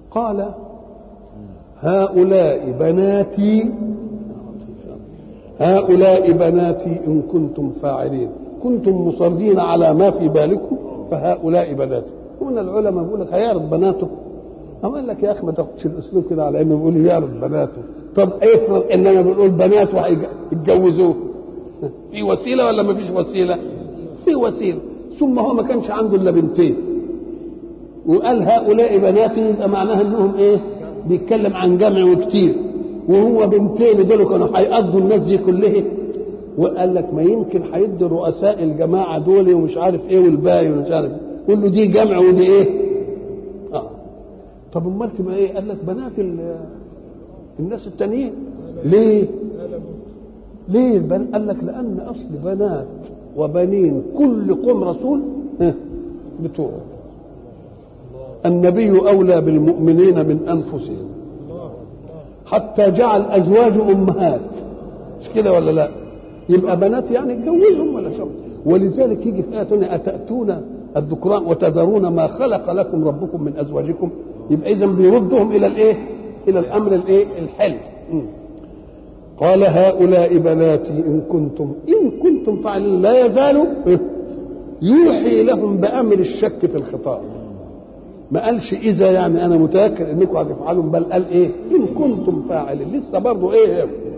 قال هؤلاء بناتي هؤلاء بناتي إن كنتم فاعلين كنتم مصرين على ما في بالكم فهؤلاء بناتي هنا العلماء بيقول لك هيعرض بناته أما قال لك يا أخي ما تاخدش الأسلوب كده على إنه بيقول يعرض بناته طب افرض إننا بنقول بناته هيتجوزوه في وسيلة ولا ما فيش وسيلة؟ في وسيلة ثم هو ما كانش عنده إلا بنتين وقال هؤلاء بناتي يبقى معناها انهم ايه بيتكلم عن جمع وكتير وهو بنتين دول كانوا هيقضوا الناس دي كلها وقال لك ما يمكن هيدي رؤساء الجماعه دول ومش عارف ايه والباقي ومش عارف قول له دي جمع ودي ايه اه طب امال تبقى ايه قال لك بنات الناس التانيين ليه ليه البن... قال لك لان اصل بنات وبنين كل قوم رسول بتوعه النبي اولى بالمؤمنين من انفسهم حتى جعل ازواج امهات مش كده ولا لا يبقى بنات يعني اتجوزهم ولا شو ولذلك يجي في ايه اتاتون الذكران وتذرون ما خلق لكم ربكم من ازواجكم يبقى اذا بيردهم الى الايه الى الامر الايه الحل قال هؤلاء بناتي ان كنتم ان كنتم فاعلين لا يزالوا يوحي لهم بامر الشك في الخطاب ما قالش اذا يعني انا متاكد انكم هتفعلوا بل قال ايه ان كنتم فاعلين لسه برضه ايه